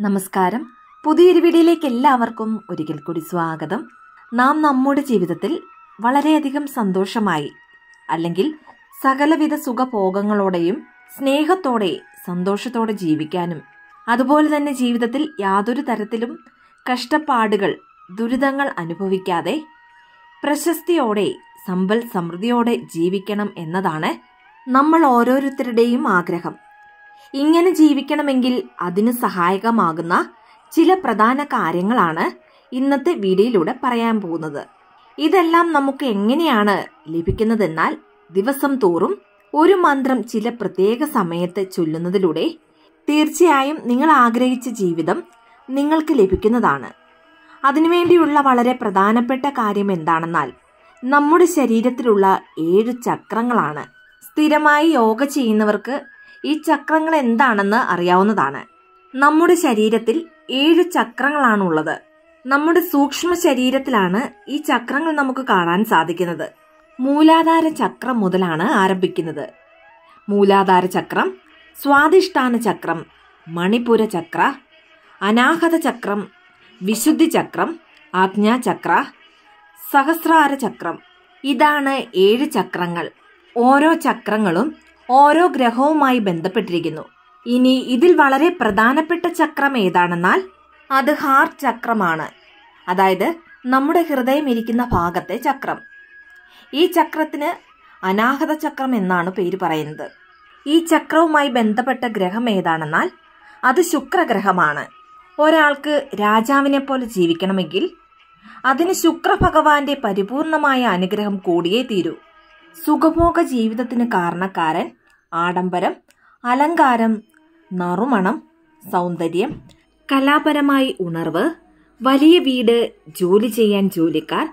നമസ്കാരം പുതിയൊരു വീഡിയോയിലേക്ക് എല്ലാവർക്കും ഒരിക്കൽ കൂടി സ്വാഗതം നാം നമ്മുടെ ജീവിതത്തിൽ വളരെയധികം സന്തോഷമായി അല്ലെങ്കിൽ സകലവിധ സുഖഭോഗങ്ങളോടെയും സ്നേഹത്തോടെ സന്തോഷത്തോടെ ജീവിക്കാനും അതുപോലെ തന്നെ ജീവിതത്തിൽ യാതൊരു തരത്തിലും കഷ്ടപ്പാടുകൾ ദുരിതങ്ങൾ അനുഭവിക്കാതെ പ്രശസ്തിയോടെ സമ്പൽ സമൃദ്ധിയോടെ ജീവിക്കണം എന്നതാണ് നമ്മൾ ഓരോരുത്തരുടെയും ആഗ്രഹം ഇങ്ങനെ ജീവിക്കണമെങ്കിൽ അതിന് സഹായകമാകുന്ന ചില പ്രധാന കാര്യങ്ങളാണ് ഇന്നത്തെ വീഡിയോയിലൂടെ പറയാൻ പോകുന്നത് ഇതെല്ലാം നമുക്ക് എങ്ങനെയാണ് ലഭിക്കുന്നതെന്നാൽ ദിവസം തോറും ഒരു മന്ത്രം ചില പ്രത്യേക സമയത്ത് ചൊല്ലുന്നതിലൂടെ തീർച്ചയായും നിങ്ങൾ ആഗ്രഹിച്ച ജീവിതം നിങ്ങൾക്ക് ലഭിക്കുന്നതാണ് അതിനുവേണ്ടിയുള്ള വളരെ പ്രധാനപ്പെട്ട കാര്യം എന്താണെന്നാൽ നമ്മുടെ ശരീരത്തിലുള്ള ഏഴ് ചക്രങ്ങളാണ് സ്ഥിരമായി യോഗ ചെയ്യുന്നവർക്ക് ഈ ചക്രങ്ങൾ എന്താണെന്ന് അറിയാവുന്നതാണ് നമ്മുടെ ശരീരത്തിൽ ഏഴ് ചക്രങ്ങളാണുള്ളത് നമ്മുടെ സൂക്ഷ്മ ശരീരത്തിലാണ് ഈ ചക്രങ്ങൾ നമുക്ക് കാണാൻ സാധിക്കുന്നത് മൂലാധാര ചക്രം മുതലാണ് ആരംഭിക്കുന്നത് മൂലാധാര ചക്രം സ്വാധിഷ്ഠാന ചക്രം മണിപുര ചക്ര അനാഹത ചക്രം വിശുദ്ധി ചക്രം ആജ്ഞാചക്ര സഹസ്രാര ചക്രം ഇതാണ് ഏഴ് ചക്രങ്ങൾ ഓരോ ചക്രങ്ങളും ഓരോ ഗ്രഹവുമായി ബന്ധപ്പെട്ടിരിക്കുന്നു ഇനി ഇതിൽ വളരെ പ്രധാനപ്പെട്ട ചക്രം ഏതാണെന്നാൽ അത് ഹാർട്ട് ചക്രമാണ് അതായത് നമ്മുടെ ഹൃദയം ഇരിക്കുന്ന ഭാഗത്തെ ചക്രം ഈ ചക്രത്തിന് അനാഹത ചക്രം എന്നാണ് പേര് പറയുന്നത് ഈ ചക്രവുമായി ബന്ധപ്പെട്ട ഗ്രഹം ഏതാണെന്നാൽ അത് ശുക്രഗ്രഹമാണ് ഒരാൾക്ക് രാജാവിനെ പോലെ ജീവിക്കണമെങ്കിൽ അതിന് ശുക്രഭഗവാന്റെ പരിപൂർണമായ അനുഗ്രഹം കൂടിയേ തീരൂ സുഖഭോഗ ജീവിതത്തിന് കാരണക്കാരൻ ആഡംബരം അലങ്കാരം നറുമണം സൗന്ദര്യം കലാപരമായി ഉണർവ് വലിയ വീട് ജോലി ചെയ്യാൻ ജോലിക്കാർ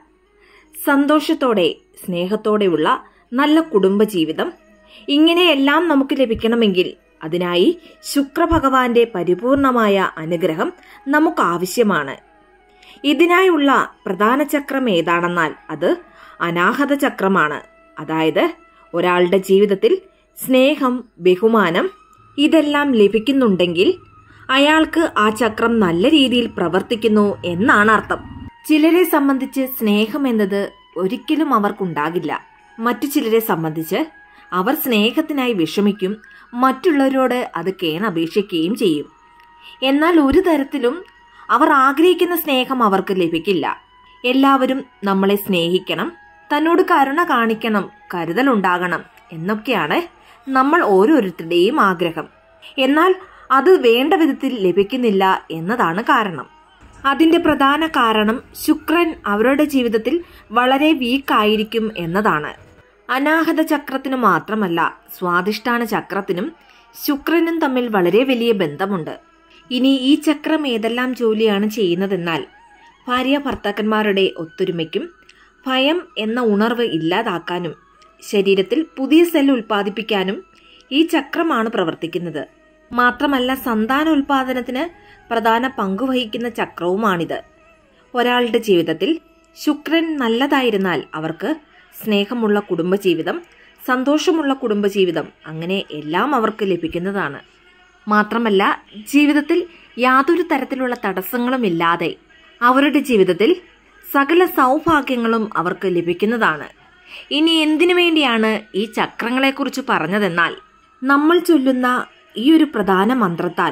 സന്തോഷത്തോടെ സ്നേഹത്തോടെയുള്ള നല്ല കുടുംബജീവിതം ഇങ്ങനെയെല്ലാം നമുക്ക് ലഭിക്കണമെങ്കിൽ അതിനായി ശുക്രഭഗവാന്റെ പരിപൂർണമായ അനുഗ്രഹം നമുക്ക് ആവശ്യമാണ് ഇതിനായുള്ള പ്രധാന ചക്രം ഏതാണെന്നാൽ അത് അനാഹത ചക്രമാണ് അതായത് ഒരാളുടെ ജീവിതത്തിൽ സ്നേഹം ബഹുമാനം ഇതെല്ലാം ലഭിക്കുന്നുണ്ടെങ്കിൽ അയാൾക്ക് ആ ചക്രം നല്ല രീതിയിൽ പ്രവർത്തിക്കുന്നു എന്നാണ് അർത്ഥം ചിലരെ സംബന്ധിച്ച് സ്നേഹം എന്നത് ഒരിക്കലും അവർക്കുണ്ടാകില്ല മറ്റു ചിലരെ സംബന്ധിച്ച് അവർ സ്നേഹത്തിനായി വിഷമിക്കും മറ്റുള്ളവരോട് അത് കേണപേക്ഷിക്കുകയും ചെയ്യും എന്നാൽ ഒരു തരത്തിലും അവർ ആഗ്രഹിക്കുന്ന സ്നേഹം അവർക്ക് ലഭിക്കില്ല എല്ലാവരും നമ്മളെ സ്നേഹിക്കണം തന്നോട് കരുണ കാണിക്കണം കരുതലുണ്ടാകണം എന്നൊക്കെയാണ് നമ്മൾ ഓരോരുത്തരുടെയും ആഗ്രഹം എന്നാൽ അത് വേണ്ട വിധത്തിൽ ലഭിക്കുന്നില്ല എന്നതാണ് കാരണം അതിന്റെ പ്രധാന കാരണം ശുക്രൻ അവരുടെ ജീവിതത്തിൽ വളരെ വീക്കായിരിക്കും എന്നതാണ് അനാഹത ചക്രത്തിനു മാത്രമല്ല സ്വാധിഷ്ഠാന ചക്രത്തിനും ശുക്രനും തമ്മിൽ വളരെ വലിയ ബന്ധമുണ്ട് ഇനി ഈ ചക്രം ഏതെല്ലാം ജോലിയാണ് ചെയ്യുന്നതെന്നാൽ ഭാര്യ ഭർത്താക്കന്മാരുടെ ഒത്തൊരുമയ്ക്കും ഭയം എന്ന ഉണർവ് ഇല്ലാതാക്കാനും ശരീരത്തിൽ പുതിയ സെൽ ഉൽപ്പാദിപ്പിക്കാനും ഈ ചക്രമാണ് പ്രവർത്തിക്കുന്നത് മാത്രമല്ല സന്താന ഉൽപാദനത്തിന് പ്രധാന പങ്കുവഹിക്കുന്ന ചക്രവുമാണിത് ഒരാളുടെ ജീവിതത്തിൽ ശുക്രൻ നല്ലതായിരുന്നാൽ അവർക്ക് സ്നേഹമുള്ള കുടുംബജീവിതം സന്തോഷമുള്ള കുടുംബജീവിതം അങ്ങനെ എല്ലാം അവർക്ക് ലഭിക്കുന്നതാണ് മാത്രമല്ല ജീവിതത്തിൽ യാതൊരു തരത്തിലുള്ള തടസ്സങ്ങളും ഇല്ലാതെ അവരുടെ ജീവിതത്തിൽ സകല സൗഭാഗ്യങ്ങളും അവർക്ക് ലഭിക്കുന്നതാണ് ഇനി എന്തിനു വേണ്ടിയാണ് ഈ ചക്രങ്ങളെക്കുറിച്ച് പറഞ്ഞതെന്നാൽ നമ്മൾ ചൊല്ലുന്ന ഈ ഒരു പ്രധാന മന്ത്രത്താൽ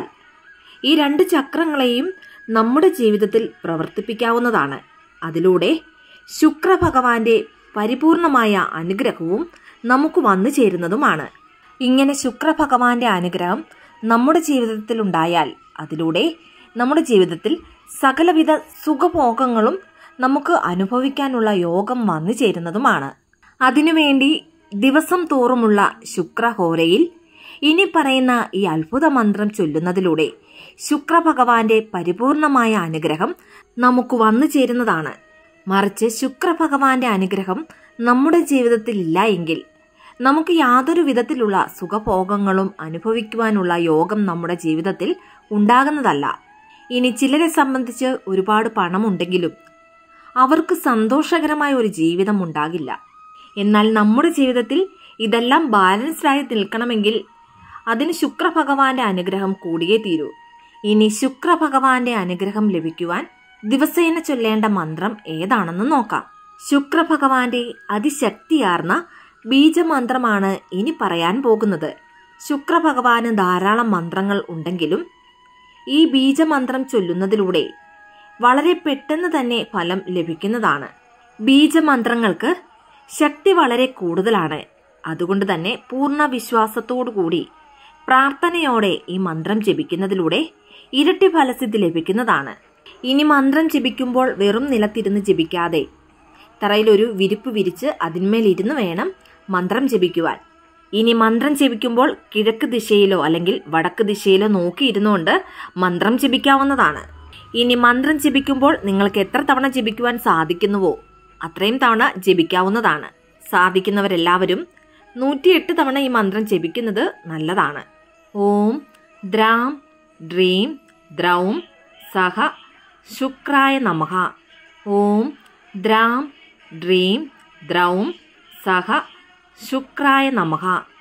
ഈ രണ്ട് ചക്രങ്ങളെയും നമ്മുടെ ജീവിതത്തിൽ പ്രവർത്തിപ്പിക്കാവുന്നതാണ് അതിലൂടെ ശുക്രഭഗവാന്റെ പരിപൂർണമായ അനുഗ്രഹവും നമുക്ക് വന്നു ചേരുന്നതുമാണ് ഇങ്ങനെ ശുക്രഭഗവാന്റെ അനുഗ്രഹം നമ്മുടെ ജീവിതത്തിൽ ഉണ്ടായാൽ അതിലൂടെ നമ്മുടെ ജീവിതത്തിൽ സകലവിധ സുഖഭോഗങ്ങളും നമുക്ക് അനുഭവിക്കാനുള്ള യോഗം വന്നു ചേരുന്നതുമാണ് അതിനുവേണ്ടി ദിവസം തോറുമുള്ള ശുക്രഹോരയിൽ ഇനി പറയുന്ന ഈ അത്ഭുത മന്ത്രം ചൊല്ലുന്നതിലൂടെ ശുക്രഭഗവാന്റെ പരിപൂർണമായ അനുഗ്രഹം നമുക്ക് വന്നു ചേരുന്നതാണ് മറിച്ച് ശുക്രഭഗവാന്റെ അനുഗ്രഹം നമ്മുടെ ജീവിതത്തിൽ ഇല്ല എങ്കിൽ നമുക്ക് യാതൊരു വിധത്തിലുള്ള സുഖഭോഗങ്ങളും അനുഭവിക്കുവാനുള്ള യോഗം നമ്മുടെ ജീവിതത്തിൽ ഉണ്ടാകുന്നതല്ല ഇനി ചിലരെ സംബന്ധിച്ച് ഒരുപാട് പണമുണ്ടെങ്കിലും അവർക്ക് സന്തോഷകരമായ ഒരു ജീവിതം ഉണ്ടാകില്ല എന്നാൽ നമ്മുടെ ജീവിതത്തിൽ ഇതെല്ലാം ബാലൻസ്ഡായി നിൽക്കണമെങ്കിൽ അതിന് ശുക്രഭഗവാന്റെ അനുഗ്രഹം കൂടിയേ തീരൂ ഇനി ശുക്രഭഗവാന്റെ അനുഗ്രഹം ലഭിക്കുവാൻ ദിവസേന ചൊല്ലേണ്ട മന്ത്രം ഏതാണെന്ന് നോക്കാം ശുക്രഭഗവാന്റെ അതിശക്തിയാർന്ന ബീജമന്ത്രമാണ് ഇനി പറയാൻ പോകുന്നത് ശുക്രഭഗവാന് ധാരാളം മന്ത്രങ്ങൾ ഉണ്ടെങ്കിലും ഈ ബീജമന്ത്രം ചൊല്ലുന്നതിലൂടെ വളരെ പെട്ടെന്ന് തന്നെ ഫലം ലഭിക്കുന്നതാണ് ബീജമന്ത്രങ്ങൾക്ക് ശക്തി വളരെ കൂടുതലാണ് അതുകൊണ്ട് തന്നെ പൂർണ്ണ വിശ്വാസത്തോടുകൂടി പ്രാർത്ഥനയോടെ ഈ മന്ത്രം ജപിക്കുന്നതിലൂടെ ഇരട്ടി ഫലസിദ്ധി ലഭിക്കുന്നതാണ് ഇനി മന്ത്രം ജപിക്കുമ്പോൾ വെറും നിലത്തിരുന്ന് ജപിക്കാതെ തറയിലൊരു വിരിപ്പ് വിരിച്ച് അതിന്മേലിരുന്ന് വേണം മന്ത്രം ജപിക്കുവാൻ ഇനി മന്ത്രം ജപിക്കുമ്പോൾ കിഴക്ക് ദിശയിലോ അല്ലെങ്കിൽ വടക്ക് ദിശയിലോ നോക്കിയിരുന്നുകൊണ്ട് മന്ത്രം ജപിക്കാവുന്നതാണ് ഇനി മന്ത്രം ജപിക്കുമ്പോൾ നിങ്ങൾക്ക് എത്ര തവണ ജപിക്കുവാൻ സാധിക്കുന്നുവോ അത്രയും തവണ ജപിക്കാവുന്നതാണ് സാധിക്കുന്നവരെല്ലാവരും നൂറ്റിയെട്ട് തവണ ഈ മന്ത്രം ജപിക്കുന്നത് നല്ലതാണ് ഓം ദ്രാം ഡ്രീം ദ്രൗം സഹ ശുക്രായ നമഃ ഓം ദ്രാം ഡ്രീം ദ്രൗം സഹ ശുക്രായ നമഃ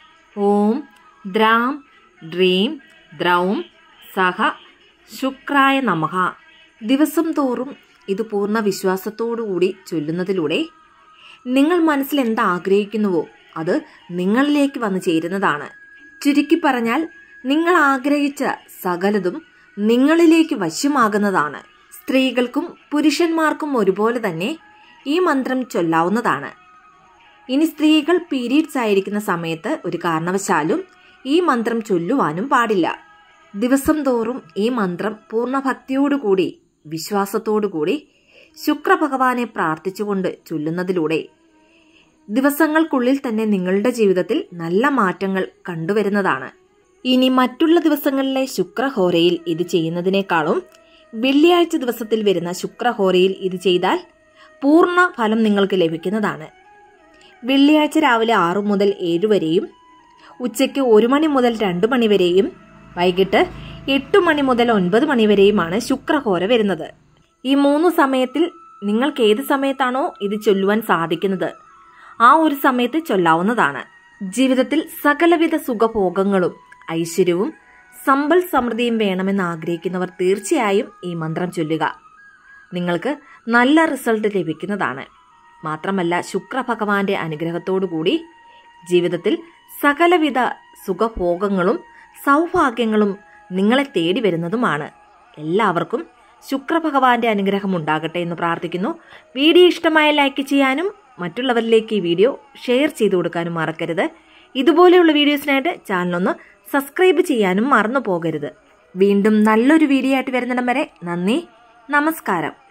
ഓം ദ്രാം ഡ്രീം ദ്രൗം സഹ ശുക്രായ നമഃ ദിവസം തോറും ഇത് പൂർണ്ണ വിശ്വാസത്തോടുകൂടി ചൊല്ലുന്നതിലൂടെ നിങ്ങൾ മനസ്സിൽ എന്താ ആഗ്രഹിക്കുന്നുവോ അത് നിങ്ങളിലേക്ക് വന്നു ചേരുന്നതാണ് ചുരുക്കി പറഞ്ഞാൽ നിങ്ങൾ ആഗ്രഹിച്ച സകലതും നിങ്ങളിലേക്ക് വശ്യമാകുന്നതാണ് സ്ത്രീകൾക്കും പുരുഷന്മാർക്കും ഒരുപോലെ തന്നെ ഈ മന്ത്രം ചൊല്ലാവുന്നതാണ് ഇനി സ്ത്രീകൾ പീരീഡ്സ് ആയിരിക്കുന്ന സമയത്ത് ഒരു കാരണവശാലും ഈ മന്ത്രം ചൊല്ലുവാനും പാടില്ല ദിവസം തോറും ഈ മന്ത്രം പൂർണ്ണ ഭക്തിയോടുകൂടി വിശ്വാസത്തോടുകൂടി ശുക്രഭഗവാനെ പ്രാർത്ഥിച്ചുകൊണ്ട് ചൊല്ലുന്നതിലൂടെ ദിവസങ്ങൾക്കുള്ളിൽ തന്നെ നിങ്ങളുടെ ജീവിതത്തിൽ നല്ല മാറ്റങ്ങൾ കണ്ടുവരുന്നതാണ് ഇനി മറ്റുള്ള ദിവസങ്ങളിലെ ശുക്രഹോരയിൽ ഇത് ചെയ്യുന്നതിനേക്കാളും വെള്ളിയാഴ്ച ദിവസത്തിൽ വരുന്ന ശുക്രഹോരയിൽ ഇത് ചെയ്താൽ പൂർണ്ണ ഫലം നിങ്ങൾക്ക് ലഭിക്കുന്നതാണ് വെള്ളിയാഴ്ച രാവിലെ ആറു മുതൽ ഏഴ് വരെയും ഉച്ചയ്ക്ക് ഒരു മണി മുതൽ രണ്ട് മണി വരെയും വൈകിട്ട് എട്ട് മണി മുതൽ ഒൻപത് മണി വരെയുമാണ് ശുക്രഹോര വരുന്നത് ഈ മൂന്ന് സമയത്തിൽ നിങ്ങൾക്ക് ഏത് സമയത്താണോ ഇത് ചൊല്ലുവാൻ സാധിക്കുന്നത് ആ ഒരു സമയത്ത് ചൊല്ലാവുന്നതാണ് ജീവിതത്തിൽ സകലവിധ സുഖഭോഗങ്ങളും ഐശ്വര്യവും സമ്പൽ സമൃദ്ധിയും വേണമെന്ന് ആഗ്രഹിക്കുന്നവർ തീർച്ചയായും ഈ മന്ത്രം ചൊല്ലുക നിങ്ങൾക്ക് നല്ല റിസൾട്ട് ലഭിക്കുന്നതാണ് മാത്രമല്ല ശുക്രഭഗവാന്റെ അനുഗ്രഹത്തോടുകൂടി ജീവിതത്തിൽ സകലവിധ സുഖഭോഗങ്ങളും സൗഭാഗ്യങ്ങളും നിങ്ങളെ തേടി വരുന്നതുമാണ് എല്ലാവർക്കും ശുക്രഭഗവാന്റെ അനുഗ്രഹം ഉണ്ടാകട്ടെ എന്ന് പ്രാർത്ഥിക്കുന്നു വീഡിയോ ഇഷ്ടമായ ലൈക്ക് ചെയ്യാനും മറ്റുള്ളവരിലേക്ക് ഈ വീഡിയോ ഷെയർ ചെയ്തു കൊടുക്കാനും മറക്കരുത് ഇതുപോലെയുള്ള വീഡിയോസിനായിട്ട് ചാനലൊന്ന് സബ്സ്ക്രൈബ് ചെയ്യാനും മറന്നു പോകരുത് വീണ്ടും നല്ലൊരു വീഡിയോ ആയിട്ട് വരുന്നിടം വരെ നന്ദി നമസ്കാരം